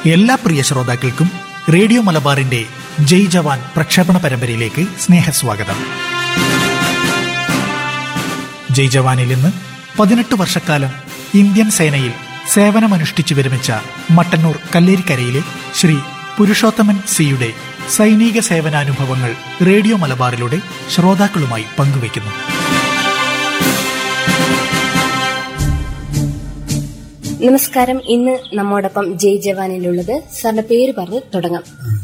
എല്ലാ പ്രിയ ശ്രോതാക്കൾക്കും റേഡിയോ മലബാറിന്റെ ജയ് ജവാൻ പ്രക്ഷേപണ പരമ്പരയിലേക്ക് സ്നേഹസ്വാഗതം ജയ് ജവാനിൽ ഇന്ന് പതിനെട്ട് വർഷക്കാലം ഇന്ത്യൻ സേനയിൽ സേവനമനുഷ്ഠിച്ചു വിരമിച്ച മട്ടന്നൂർ കല്ലേരിക്കരയിലെ ശ്രീ പുരുഷോത്തമൻ സിയുടെ സൈനിക സേവനാനുഭവങ്ങൾ റേഡിയോ മലബാറിലൂടെ ശ്രോതാക്കളുമായി പങ്കുവയ്ക്കുന്നു നമസ്കാരം ഇന്ന് നമ്മോടൊപ്പം ജയ് ജവാനിലുള്ളത് സാറിന്റെ പേര് പറഞ്ഞ് തുടങ്ങാം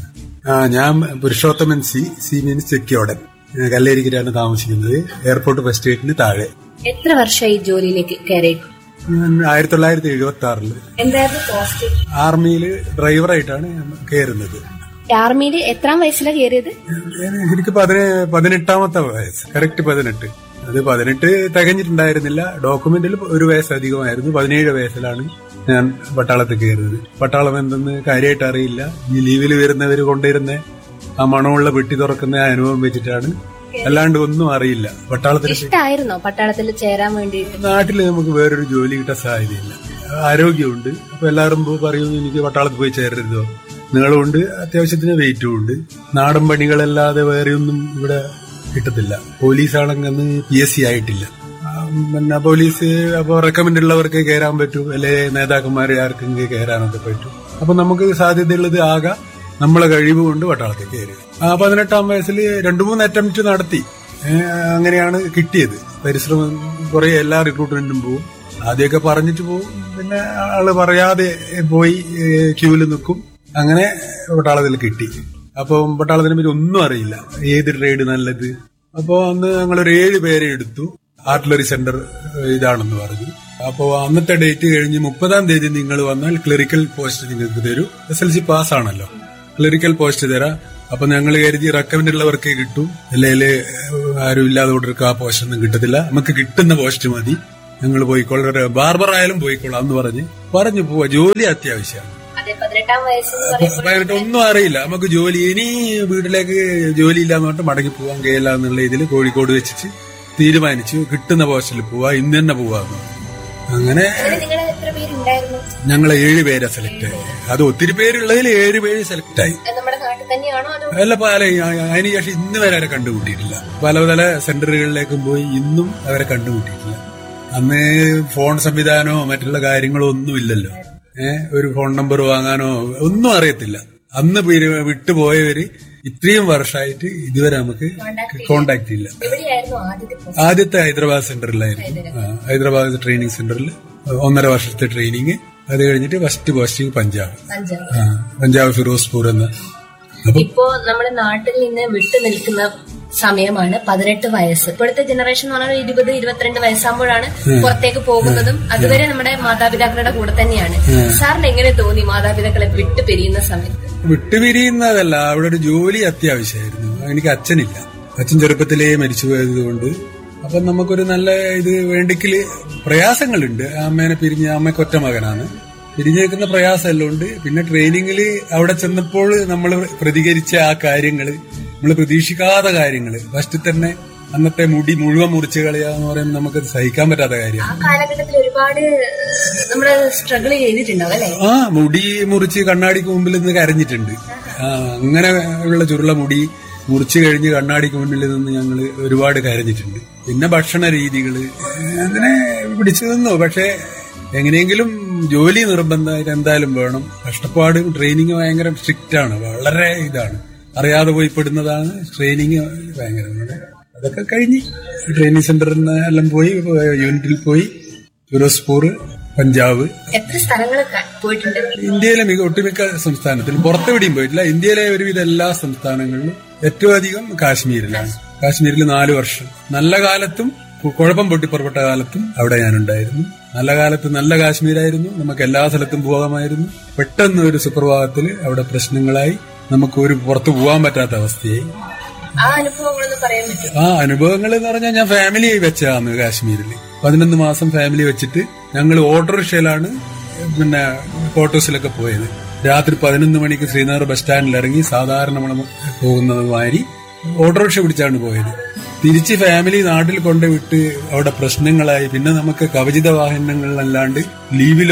ആ, ഞാൻ Purushothaman C C means Chekkiyodan ഞാൻ കല്ലേരിക്കലാണ് താമസിക്കുന്നത് എയർപോർട്ട് ബസ് സ്റ്റേറ്റിന് താഴെ എത്ര വർഷമായി ജോലിയിലേക്ക് കയറിയിട്ട് ഞാൻ ആയിരത്തി തൊള്ളായിരത്തി എഴുപത്തി ആറില് എന്തായിരുന്നു പോസ്റ്റ് ആർമിയിൽ ഡ്രൈവറായിട്ടാണ് ഞാൻ കയറുന്നത് ആർമിയിൽ എത്രാം വയസ്സിലാണ് കയറിയത് ഞാൻ എനിക്ക് പതിനെ പതിനെട്ടാമത്തെ വയസ്സ് കറക്റ്റ് പതിനെട്ട് അത് പതിനെട്ട് തികഞ്ഞിട്ടുണ്ടായിരുന്നില്ല ഡോക്യുമെന്റിൽ ഒരു വയസ്സ് അധികമായിരുന്നു പതിനേഴ് വയസ്സിലാണ് ഞാൻ പട്ടാളത്തിൽ കയറുന്നത് പട്ടാളം എന്തെന്ന് കാര്യമായിട്ട് അറിയില്ല ഈ ലീവിൽ വരുന്നവർ കൊണ്ടുവരുന്ന ആ മണമുള്ള പെട്ടി തുറക്കുന്ന ആ അനുഭവം വെച്ചിട്ടാണ് അല്ലാണ്ട് ഒന്നും അറിയില്ല പട്ടാളത്തിൽ ഇഷ്ടായിരുന്നോ പട്ടാളത്തിൽ ചേരാൻ വേണ്ടിയിട്ട് നാട്ടില് നമുക്ക് വേറൊരു ജോലി കിട്ടാൻ സാധ്യതയില്ല ആരോഗ്യമുണ്ട് അപ്പൊ എല്ലാവരും പോ- പറയും എനിക്ക് പട്ടാളത്തിൽ പോയി ചേരരുതോ നീളമുണ്ട് അത്യാവശ്യത്തിന് വെയിറ്റും ഉണ്ട് നാടൻ പണികളല്ലാതെ വേറെ ഒന്നും ഇവിടെ കിട്ടത്തില്ല പോലീസാണെങ്കിൽ പി എസ് സി ആയിട്ടില്ല ആ, പിന്നെ പോലീസ് അപ്പൊ റെക്കമെൻഡ് ഉള്ളവർക്ക് കയറാൻ പറ്റൂ അല്ലെ നേതാക്കന്മാരെ ആർക്കെങ്കിലും കയറാനൊക്കെ പറ്റും അപ്പൊ നമുക്ക് സാധ്യതയുള്ളത് ആകെ നമ്മളെ കഴിവ് കൊണ്ട് പട്ടാളത്തിൽ കയറി ആ പതിനെട്ടാം വയസ്സിൽ രണ്ടു മൂന്ന് അറ്റംപ്റ്റ് നടത്തി ഏ, അങ്ങനെയാണ് കിട്ടിയത് പരിശ്രമം കുറെ എല്ലാ റിക്രൂട്ട്മെന്റിനും പോവും ആദ്യമൊക്കെ പറഞ്ഞിട്ട് പോവും പിന്നെ ആള് പറയാതെ പോയി ക്യൂവിൽ നിൽക്കും അങ്ങനെ പട്ടാളത്തിൽ കിട്ടി അപ്പം പട്ടാളത്തിനെ പറ്റി ഒന്നും അറിയില്ല ഏത് ട്രേഡ് നല്ലത് അപ്പോ അന്ന് ഞങ്ങളൊരു ഏഴ് പേരെ എടുത്തു ആർട്ടിലറി സെന്റർ ഇതാണെന്ന് പറഞ്ഞു അപ്പോ അന്നത്തെ ഡേറ്റ് കഴിഞ്ഞ് മുപ്പതാം തീയതി നിങ്ങൾ വന്നാൽ ക്ലറിക്കൽ പോസ്റ്റ് നിങ്ങൾക്ക് തരൂ എസ് എൽ സി പാസ് ആണല്ലോ ക്ലറിക്കൽ പോസ്റ്റ് തരാം അപ്പൊ ഞങ്ങൾ കരുതി റെക്കമെൻഡ് ഉള്ളവർക്കേ കിട്ടും അല്ലെങ്കിൽ ആരും ഇല്ലാതെ കൊടുക്കുക ആ പോസ്റ്റ് ഒന്നും കിട്ടത്തില്ല നമുക്ക് കിട്ടുന്ന പോസ്റ്റ് മതി ഞങ്ങൾ പോയിക്കോളാം ബാർബർ ആയാലും പോയിക്കോളാം എന്ന് പറഞ്ഞ് പറഞ്ഞു പോവാ ജോലി അത്യാവശ്യമാണ് അതെ പതിനെട്ടാം വയസ്സെന്ന് അപ്പൊ പതിനെട്ട് ഒന്നും അറിയില്ല നമുക്ക് ജോലി ഇനി വീട്ടിലേക്ക് ജോലി ഇല്ലാന്ന് പറഞ്ഞിട്ട് മടങ്ങി പോവാൻ കഴിയില്ല എന്നുള്ള ഇതിൽ കോഴിക്കോട് വെച്ചിട്ട് തീരുമാനിച്ചു കിട്ടുന്ന പോസ്റ്റിൽ പോവാ ഇന്ന് തന്നെ പോവാന്ന് പറഞ്ഞു. അങ്ങനെ നിങ്ങൾ എത്ര പേരുണ്ടായിരുന്നു ഞങ്ങളെ ഏഴ് പേരെ സെലക്ട് ആയി അത് ഒത്തിരി പേരുള്ളതിൽ ഏഴ് പേര് സെലക്ട് ആയി നമ്മുടെ നാട്ടിൽ തന്നെയാണോ അതോ അല്ല പല അതിന് ശേഷം ഇന്ന് വരെ അവരെ കണ്ടുമുട്ടിയിട്ടില്ല പല പല സെന്ററുകളിലേക്കും പോയി ഇന്നും അവരെ കണ്ടുമുട്ടിയിട്ടില്ല അന്ന് ഫോൺ സംവിധാനമോ മറ്റുള്ള കാര്യങ്ങളോ ഒന്നും ഇല്ലല്ലോ ഏഹ് ഒരു ഫോൺ നമ്പർ വാങ്ങാനോ ഒന്നും അറിയത്തില്ല അന്ന് പിരി- വിട്ടുപോയവര് ഇത്രയും വർഷമായിട്ട് ഇതുവരെ നമുക്ക് കോണ്ടാക്ട് ഇല്ല എവിടെയായിരുന്നു ആദ്യത്തെ പോസ്റ്റ് ആദ്യത്തെ ഹൈദരാബാദ് സെന്ററിലായിരുന്നു ആ, ഹൈദരാബാദ് ട്രെയിനിങ് സെന്ററിൽ ഒന്നര വർഷത്തെ ട്രെയിനിങ് അത് കഴിഞ്ഞിട്ട് ഫസ്റ്റ് പോസ്റ്റിംഗ് പഞ്ചാബ് പഞ്ചാബ് ആ, പഞ്ചാബ് ഫിറോസ്പൂർ എന്ന അപ്പൊ ഇപ്പോ നമ്മുടെ നാട്ടിൽ നിന്ന് വിട്ടു നിൽക്കുന്ന സമയമാണ് പതിനെട്ട് വയസ്സ് ഇപ്പോഴത്തെ ജനറേഷൻ എന്ന് പറഞ്ഞാൽ ഇരുപത് ഇരുപത്തിരണ്ട് വയസ്സാകുമ്പോഴാണ് പുറത്തേക്ക് പോകുന്നതും അതുവരെ നമ്മുടെ മാതാപിതാക്കളുടെ കൂടെ തന്നെയാണ് സാറിന് എങ്ങനെ തോന്നി മാതാപിതാക്കളെ വിട്ടു പിരിയുന്ന സമയത്ത് വിട്ടുപിരിയുന്നതല്ല അവിടെ ഒരു ജോലി അത്യാവശ്യമായിരുന്നു എനിക്ക് അച്ഛനില്ല അച്ഛൻ ചെറുപ്പത്തിലേ മരിച്ചു പോയതുകൊണ്ട് അപ്പൊ നമുക്കൊരു നല്ല ഇത് വേണ്ടിക്കല് പ്രയാസങ്ങളുണ്ട് അമ്മേനെ പിരിഞ്ഞ് അമ്മയ്ക്ക് ഒറ്റ മകനാണ് പിരിഞ്ഞേക്കുന്ന പ്രയാസമെല്ലാം ഉണ്ട് പിന്നെ ട്രെയിനിങ്ങിൽ അവിടെ ചെന്നപ്പോൾ നമ്മൾ പ്രതികരിച്ച ആ കാര്യങ്ങള് നമ്മൾ പ്രതീക്ഷിക്കാത്ത കാര്യങ്ങള് ഫസ്റ്റ് തന്നെ അന്നത്തെ മുടി മുഴുവൻ മുറിച്ച് കളയാന്ന് പറയുന്നത് നമുക്ക് സഹിക്കാൻ പറ്റാത്ത കാര്യമാണ് ആ കാലഘട്ടത്തിൽ ഒരുപാട് നമ്മള് സ്ട്രഗിൾ ചെയ്തിട്ടുണ്ടാവും അല്ലെ ആ മുടി മുറിച്ച് കണ്ണാടിക്ക് മുമ്പിൽ നിന്ന് കരഞ്ഞിട്ടുണ്ട് ആ, അങ്ങനെ ഉള്ള ചുരുള മുടി മുറിച്ച് കഴിഞ്ഞ് കണ്ണാടിക്ക് മുന്നിൽ നിന്ന് ഞങ്ങൾ ഒരുപാട് കരഞ്ഞിട്ടുണ്ട് പിന്നെ ഭക്ഷണ രീതികള് അങ്ങനെ പിടിച്ചു നിന്നു പക്ഷെ എങ്ങനെയെങ്കിലും ജോലി നിർബന്ധമായിട്ട് എന്തായാലും വേണം കഷ്ടപ്പാടും ട്രെയിനിങ് ഭയങ്കര സ്ട്രിക്റ്റ് ആണ് വളരെ ഇതാണ് അറിയാതെ പോയി പെടുന്നതാണ് ട്രെയിനിങ് ഭയങ്കര അതൊക്കെ കഴിഞ്ഞ് ട്രെയിനിങ് സെന്ററിൽ നിന്ന് എല്ലാം പോയി യൂണിറ്റിൽ പോയി ഫിറോസ്പൂർ പഞ്ചാബ് എത്ര സ്ഥലങ്ങൾ പോയിട്ടുണ്ട് ഇന്ത്യയിലെ മിക ഒട്ടുമിക്ക സംസ്ഥാനത്തിലും പുറത്തെവിടെയും പോയിട്ടില്ല ഇന്ത്യയിലെ ഒരുവിധ എല്ലാ സംസ്ഥാനങ്ങളിലും ഏറ്റവും അധികം കാശ്മീരിലാണ് കാശ്മീരിൽ നാല് വർഷം നല്ല കാലത്തും കു- കുഴപ്പം പൊട്ടിപ്പുറപ്പെട്ട കാലത്തും അവിടെ ഞാനുണ്ടായിരുന്നു നല്ല കാലത്ത് നല്ല കാശ്മീരായിരുന്നു നമുക്ക് എല്ലാ സ്ഥലത്തും പോകാമായിരുന്നു പെട്ടെന്ന് ഒരു സുപ്രഭാതത്തിൽ അവിടെ പ്രശ്നങ്ങളായി നമുക്ക് ഒരു പുറത്തു പോകാൻ പറ്റാത്ത അവസ്ഥയായി ആ അനുഭവങ്ങളൊന്ന് പറയാൻ പറ്റും ആ അനുഭവങ്ങൾ എന്ന് പറഞ്ഞാൽ ഞാൻ ഫാമിലി വെച്ചതാണ് കാശ്മീരിൽ പതിനൊന്ന് മാസം ഫാമിലി വെച്ചിട്ട് ഞങ്ങൾ ഓട്ടോറിക്ഷയിലാണ് പിന്നെ ക്വാർട്ടേഴ്സിലൊക്കെ പോയത് രാത്രി പതിനൊന്ന് മണിക്ക് ശ്രീനഗർ ബസ് സ്റ്റാൻഡിൽ ഇറങ്ങി സാധാരണ നമ്മൾ പോകുന്നത് മാതിരി ഓട്ടോറിക്ഷ പിടിച്ചാണ് പോയത് തിരിച്ച് ഫാമിലി നാട്ടിൽ കൊണ്ടുവിട്ട് അവിടെ പ്രശ്നങ്ങളായി പിന്നെ നമുക്ക് കവചിത വാഹനങ്ങളിലല്ലാണ്ട് ലീവിലോ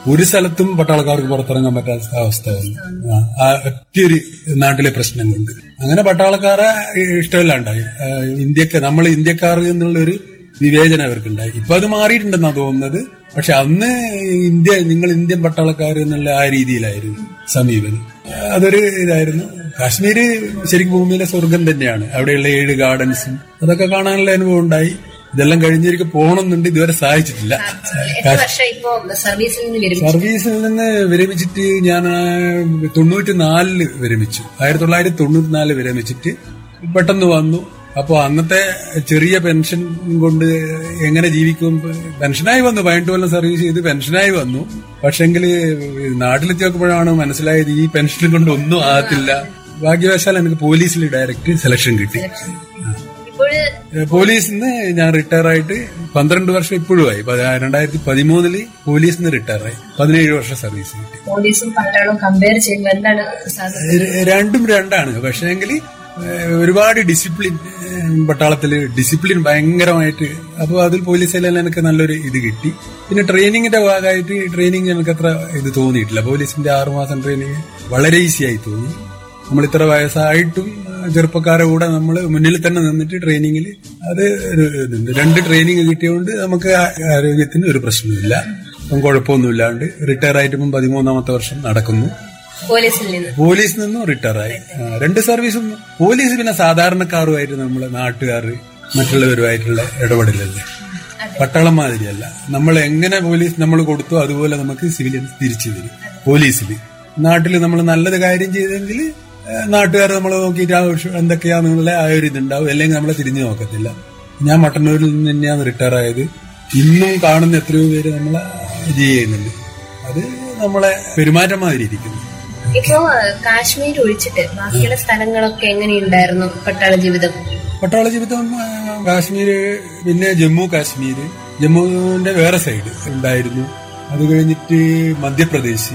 ഒരു സ്ഥലത്തും പട്ടാളക്കാർക്ക് പുറത്തിറങ്ങാൻ പറ്റാത്ത അവസ്ഥ വന്നു ആ, ആ ഒറ്റയൊരു നാട്ടിലെ പ്രശ്നം കൊണ്ട് അങ്ങനെ പട്ടാളക്കാരെ ഇഷ്ടമില്ലാണ്ടായി ആ, ഇന്ത്യക്ക് നമ്മൾ ഇന്ത്യക്കാർ എന്നുള്ള ഒരു വിവേചനം അവർക്കുണ്ടായി ഇപ്പൊ അത് മാറിയിട്ടുണ്ടെന്നാ തോന്നുന്നത് പക്ഷെ അന്ന് ഇന്ത്യ നിങ്ങൾ ഇന്ത്യൻ പട്ടാളക്കാർ എന്നുള്ള ആ രീതിയിലായിരുന്നു സമീപനം അതൊരു ഇതായിരുന്നു കാശ്മീര് ശരിക്കും ഭൂമിയിലെ സ്വർഗം തന്നെയാണ് അവിടെയുള്ള ഏഴ് ഗാർഡൻസും അതൊക്കെ കാണാനുള്ള അനുഭവം ഉണ്ടായി ഇതെല്ലാം കഴിഞ്ഞൊരിക്കൽ പോകണമെന്നുണ്ട് ഇതുവരെ സാധിച്ചിട്ടില്ല എത്ര വർഷം ഇപ്പോ സർവീസിൽ നിന്ന് വിരമിച്ചു സർവീസിൽ നിന്ന് വിരമിച്ചിട്ട് ഞാൻ തൊണ്ണൂറ്റി നാലില് വിരമിച്ചു ആയിരത്തി തൊള്ളായിരത്തി തൊണ്ണൂറ്റി നാലില് വിരമിച്ചിട്ട് പെട്ടെന്ന് വന്നു അപ്പോൾ അന്നത്തെ ചെറിയ പെൻഷൻ കൊണ്ട് എങ്ങനെ ജീവിക്കും പെൻഷനായി വന്നു പതിനെട്ട് കൊല്ലം സർവീസ് ചെയ്ത് പെൻഷനായി വന്നു പക്ഷെങ്കിൽ നാട്ടിലെത്തി നോക്കുമ്പോഴാണ് മനസ്സിലായത് ഈ പെൻഷൻ കൊണ്ട് ഒന്നും ആകത്തില്ല ഭാഗ്യവശാൽ എനിക്ക് പോലീസിൽ ഡയറക്റ്റ് സെലക്ഷൻ കിട്ടി ഇപ്പോഴ് ഏഹ് പോലീസിൽ നിന്ന് ഞാൻ റിട്ടയർ ആയിട്ട് പന്ത്രണ്ട് വർഷം ഇപ്പോഴും ആയി പ- രണ്ടായിരത്തി പതിമൂന്നില് പോലീസിൽ നിന്ന് റിട്ടയർ ആയി പതിനേഴ് വർഷം സർവീസ് കിട്ടി പോലീസും പട്ടാളവും കമ്പയർ ചെയ്യുമ്പോൾ എന്താണ് സാധിക്കുന്നത് ര- രണ്ടും രണ്ടാണ് പക്ഷേങ്കിൽ ഒരുപാട് ഡിസിപ്ലിൻ പട്ടാളത്തില് ഡിസിപ്ലിൻ ഭയങ്കരമായിട്ട് അപ്പോൾ അതിൽ പോലീസിലെല്ലാം എനിക്ക് നല്ലൊരു ഇത് കിട്ടി പിന്നെ ട്രെയിനിങ്ങിന്റെ ഭാഗമായിട്ട് ട്രെയിനിങ് എനിക്ക് അത്ര ഇത് തോന്നിയിട്ടില്ല പോലീസിന്റെ ആറുമാസം ട്രെയിനിങ് വളരെ ഈസി ആയി തോന്നി നമ്മൾ ഇത്ര വയസ്സായിട്ടും ആ, ചെറുപ്പക്കാരെ കൂടെ നമ്മൾ മുന്നിൽ തന്നെ നിന്നിട്ട് ട്രെയിനിങ്ങിൽ അത് ഒരു ഇതുണ്ട് രണ്ട് ട്രെയിനിങ് കിട്ടിയതുകൊണ്ട് നമുക്ക് ആ- ആരോഗ്യത്തിന് ഒരു പ്രശ്നമില്ല അപ്പം കുഴപ്പമൊന്നുമില്ലാണ്ട് റിട്ടയർ ആയിട്ട് ഇപ്പം പതിമൂന്നാമത്തെ വർഷം നടക്കുന്നു പോലീസിൽ നിന്ന് പോലീസിൽ നിന്നും റിട്ടയർ ആയി ആ, രണ്ട് സർവീസും പോലീസ് പിന്നെ സാധാരണക്കാരുമായിട്ട് നമ്മളെ നാട്ടുകാർ മറ്റുള്ളവരുമായിട്ടുള്ള ഇടപെടലല്ലേ പട്ടാളം മാതിരിയല്ല നമ്മൾ എങ്ങനെ പോലീസ് നമ്മൾ കൊടുത്തോ അതുപോലെ നമുക്ക് സിവിലിയൻസ് തിരിച്ചു തരും പോലീസിൽ നാട്ടിൽ നമ്മൾ നല്ലത് കാര്യം ചെയ്തെങ്കിൽ നാട്ടുകാർ നമ്മളെ നോക്കിയിട്ട് ആവശ്യം എന്തൊക്കെയാണെന്നുള്ള ആ ഒരു ഇതുണ്ടാവും അല്ലെങ്കിൽ നമ്മളെ തിരിഞ്ഞു നോക്കത്തില്ല ഞാൻ മട്ടന്നൂരിൽ നിന്ന് തന്നെയാണ് റിട്ടയർ ആയത് ഇന്നും കാണുന്ന എത്രയോ പേര് നമ്മളെ ഇത് ചെയ്യുന്നുണ്ട് അത് നമ്മളെ പെരുമാറ്റം മാതിരി ഇരിക്കുന്നു ഇപ്പോ കാശ്മീർ ഒഴിച്ചിട്ട് ബാക്കിയുള്ള സ്ഥലങ്ങളൊക്കെ എങ്ങനെയുണ്ടായിരുന്നു പട്ടാള ജീവിതം പട്ടാള ജീവിതം ആ, കാശ്മീര് പിന്നെ ജമ്മു കാശ്മീര് ജമ്മുവിന്റെ വേറെ സൈഡ് ഉണ്ടായിരുന്നു അത് കഴിഞ്ഞിട്ട് മധ്യപ്രദേശ്